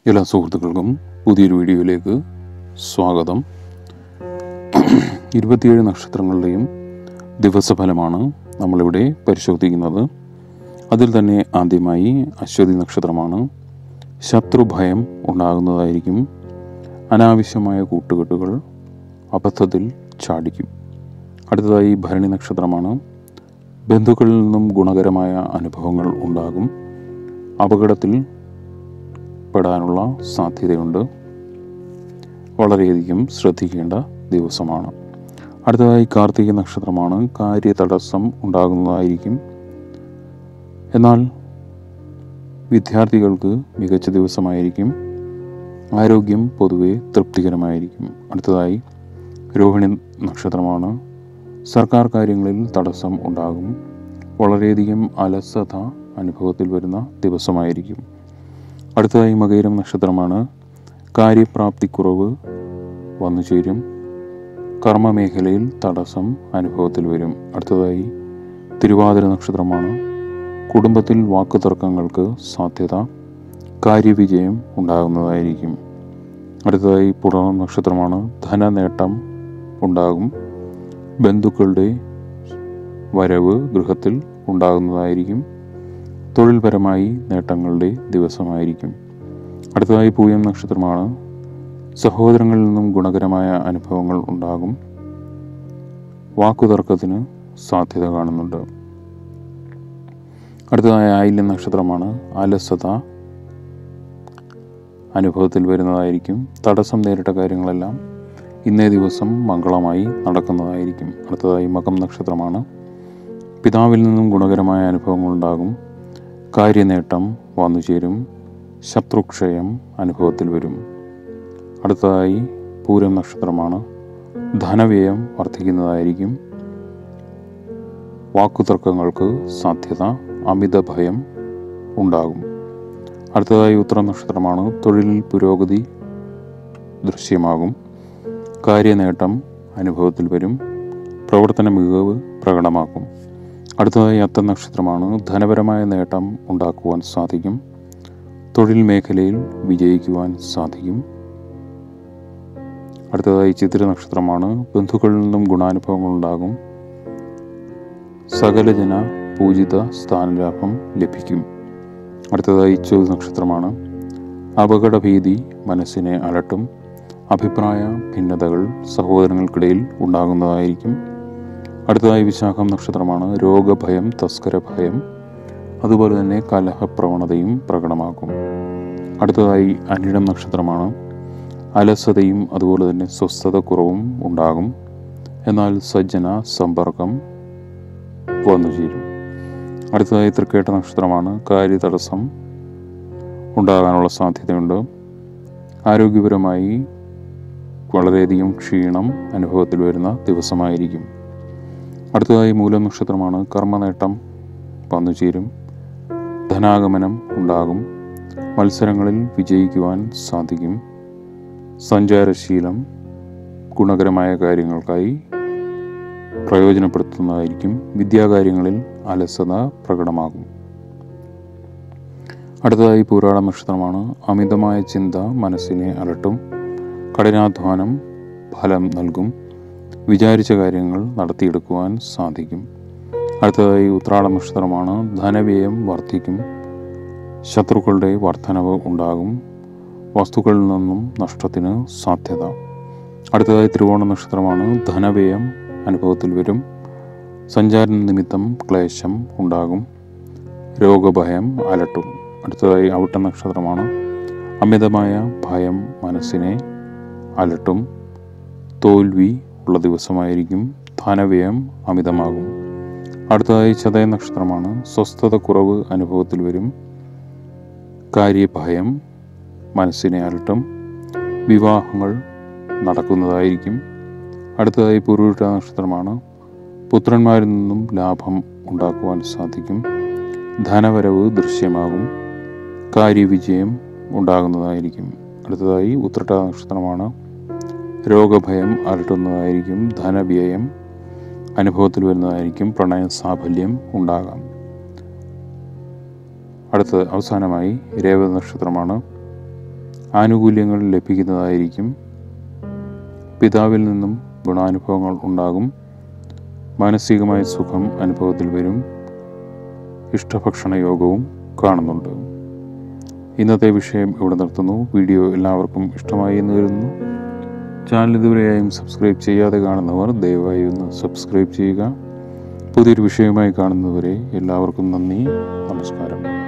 എല്ലാ സുഹൃത്തുക്കൾക്കും പുതിയൊരു വീഡിയോയിലേക്ക് സ്വാഗതം ഇരുപത്തിയേഴ് നക്ഷത്രങ്ങളുടെയും ദിവസഫലമാണ് നമ്മളിവിടെ പരിശോധിക്കുന്നത് അതിൽ തന്നെ ആദ്യമായി അശ്വതി നക്ഷത്രമാണ് ശത്രുഭയം ഉണ്ടാകുന്നതായിരിക്കും അനാവശ്യമായ കൂട്ടുകെട്ടുകൾ അബദ്ധത്തിൽ ചാടിക്കും അടുത്തതായി ഭരണി നക്ഷത്രമാണ് ബന്ധുക്കളിൽ നിന്നും ഗുണകരമായ അനുഭവങ്ങൾ ഉണ്ടാകും അപകടത്തിൽ പെടാനുള്ള സാധ്യതയുണ്ട് വളരെയധികം ശ്രദ്ധിക്കേണ്ട ദിവസമാണ് അടുത്തതായി കാർത്തിക നക്ഷത്രമാണ് കാര്യതടസ്സം ഉണ്ടാകുന്നതായിരിക്കും എന്നാൽ വിദ്യാർത്ഥികൾക്ക് മികച്ച ദിവസമായിരിക്കും ആരോഗ്യം പൊതുവെ തൃപ്തികരമായിരിക്കും അടുത്തതായി രോഹിണി നക്ഷത്രമാണ് സർക്കാർ കാര്യങ്ങളിൽ തടസ്സം ഉണ്ടാകും വളരെയധികം അലസത അനുഭവത്തിൽ വരുന്ന ദിവസമായിരിക്കും അടുത്തതായി മകയിരം നക്ഷത്രമാണ് കാര്യപ്രാപ്തിക്കുറവ് വന്നു ചേരും കർമ്മമേഖലയിൽ തടസ്സം അനുഭവത്തിൽ വരും അടുത്തതായി തിരുവാതിര നക്ഷത്രമാണ് കുടുംബത്തിൽ വാക്കുതർക്കങ്ങൾക്ക് സാധ്യത കാര്യവിജയം ഉണ്ടാകുന്നതായിരിക്കും അടുത്തതായി പുറം നക്ഷത്രമാണ് ധനനേട്ടം ഉണ്ടാകും ബന്ധുക്കളുടെ വരവ് ഗൃഹത്തിൽ ഉണ്ടാകുന്നതായിരിക്കും തൊഴിൽപരമായി നേട്ടങ്ങളുടെ ദിവസമായിരിക്കും അടുത്തതായി പൂയം നക്ഷത്രമാണ് സഹോദരങ്ങളിൽ നിന്നും ഗുണകരമായ അനുഭവങ്ങൾ ഉണ്ടാകും വാക്കുതർക്കത്തിന് സാധ്യത കാണുന്നുണ്ട് അടുത്തതായ ആയില്യം നക്ഷത്രമാണ് അലസത അനുഭവത്തിൽ വരുന്നതായിരിക്കും തടസ്സം നേരിട്ട കാര്യങ്ങളെല്ലാം ഇന്നേ ദിവസം മംഗളമായി നടക്കുന്നതായിരിക്കും അടുത്തതായി മകം നക്ഷത്രമാണ് പിതാവിൽ നിന്നും ഗുണകരമായ അനുഭവങ്ങൾ ഉണ്ടാകും കാര്യനേട്ടം വന്നു ചേരും ശത്രുക്ഷയം അനുഭവത്തിൽ വരും അടുത്തതായി പൂരം നക്ഷത്രമാണ് ധനവ്യയം വർദ്ധിക്കുന്നതായിരിക്കും വാക്കുതർക്കങ്ങൾക്ക് സാധ്യത അമിത ഭയം ഉണ്ടാകും അടുത്തതായി ഉത്തര നക്ഷത്രമാണ് തൊഴിലിൽ പുരോഗതി ദൃശ്യമാകും കാര്യനേട്ടം അനുഭവത്തിൽ വരും പ്രവർത്തന മികവ് പ്രകടമാക്കും അടുത്തതായി അത്ത നക്ഷത്രമാണ് ധനപരമായ നേട്ടം ഉണ്ടാക്കുവാൻ സാധിക്കും തൊഴിൽ മേഖലയിൽ വിജയിക്കുവാൻ സാധിക്കും അടുത്തതായി ചിത്ര നക്ഷത്രമാണ് ബന്ധുക്കളിൽ നിന്നും ഗുണാനുഭവങ്ങൾ ഉണ്ടാകും സകലജന പൂജിത സ്ഥാനലാഭം ലഭിക്കും അടുത്തതായി ചോദ്യ നക്ഷത്രമാണ് അപകടഭീതി മനസ്സിനെ അലട്ടും അഭിപ്രായ ഭിന്നതകൾ സഹോദരങ്ങൾക്കിടയിൽ ഉണ്ടാകുന്നതായിരിക്കും അടുത്തതായി വിശാഖം നക്ഷത്രമാണ് രോഗഭയം തസ്കര ഭയം അതുപോലെ തന്നെ കലഹപ്രവണതയും പ്രകടമാക്കും അടുത്തതായി അനിഴം നക്ഷത്രമാണ് അലസതയും അതുപോലെ തന്നെ സ്വസ്ഥത കുറവും ഉണ്ടാകും എന്നാൽ സജ്ജന സമ്പർക്കം വന്നു ചേരും അടുത്തതായി തൃക്കേട്ട നക്ഷത്രമാണ് കാര്യതടസ്സം ഉണ്ടാകാനുള്ള സാധ്യതയുണ്ട് ആരോഗ്യപരമായി വളരെയധികം ക്ഷീണം അനുഭവത്തിൽ വരുന്ന ദിവസമായിരിക്കും അടുത്തതായി മൂലം നക്ഷത്രമാണ് കർമ്മനേട്ടം വന്നു ചേരും ധനാഗമനം ഉണ്ടാകും മത്സരങ്ങളിൽ വിജയിക്കുവാൻ സാധിക്കും സഞ്ചാരശീലം ഗുണകരമായ കാര്യങ്ങൾക്കായി പ്രയോജനപ്പെടുത്തുന്നതായിരിക്കും വിദ്യാകാര്യങ്ങളിൽ അലസത പ്രകടമാകും അടുത്തതായി പൂരാട നക്ഷത്രമാണ് അമിതമായ ചിന്ത മനസ്സിനെ അലട്ടും കഠിനാധ്വാനം ഫലം നൽകും വിചാരിച്ച കാര്യങ്ങൾ നടത്തിയെടുക്കുവാൻ സാധിക്കും അടുത്തതായി ഉത്രാട നക്ഷത്രമാണ് ധനവ്യയം വർദ്ധിക്കും ശത്രുക്കളുടെ വർധനവ് ഉണ്ടാകും വസ്തുക്കളിൽ നിന്നും നഷ്ടത്തിന് സാധ്യത അടുത്തതായി തിരുവോണ നക്ഷത്രമാണ് ധനവ്യയം അനുഭവത്തിൽ വരും സഞ്ചാര നിമിത്തം ക്ലേശം ഉണ്ടാകും രോഗഭയം അലട്ടും അടുത്തതായി അവിട്ട നക്ഷത്രമാണ് അമിതമായ ഭയം മനസ്സിനെ അലട്ടും തോൽവി ഉള്ള ദിവസമായിരിക്കും ധനവ്യയം അമിതമാകും അടുത്തതായി ചതയ നക്ഷത്രമാണ് സ്വസ്ഥത കുറവ് അനുഭവത്തിൽ വരും കാര്യഭയം മനസ്സിനെ അലട്ടും വിവാഹങ്ങൾ നടക്കുന്നതായിരിക്കും അടുത്തതായി പൂർവിട്ട നക്ഷത്രമാണ് പുത്രന്മാരിൽ നിന്നും ലാഭം ഉണ്ടാക്കുവാൻ സാധിക്കും ധനവരവ് ദൃശ്യമാകും കാര്യവിജയം ഉണ്ടാകുന്നതായിരിക്കും അടുത്തതായി ഉത്രട്ട നക്ഷത്രമാണ് രോഗഭയം അലട്ടുന്നതായിരിക്കും ധനവ്യയം അനുഭവത്തിൽ വരുന്നതായിരിക്കും പ്രണയ സാഫല്യം ഉണ്ടാകാം അടുത്തത് അവസാനമായി രേവത നക്ഷത്രമാണ് ആനുകൂല്യങ്ങൾ ലഭിക്കുന്നതായിരിക്കും പിതാവിൽ നിന്നും ഗുണാനുഭവങ്ങൾ ഉണ്ടാകും മാനസികമായ സുഖം അനുഭവത്തിൽ വരും ഇഷ്ടഭക്ഷണ യോഗവും കാണുന്നുണ്ട് ഇന്നത്തെ വിഷയം ഇവിടെ നിർത്തുന്നു വീഡിയോ എല്ലാവർക്കും ഇഷ്ടമായി എന്ന് കരുതുന്നു ചാനൽ ഇതുവരെയായും സബ്സ്ക്രൈബ് ചെയ്യാതെ കാണുന്നവർ ദയവായി ഒന്ന് സബ്സ്ക്രൈബ് ചെയ്യുക പുതിയൊരു വിഷയവുമായി കാണുന്നവരെ എല്ലാവർക്കും നന്ദി നമസ്കാരം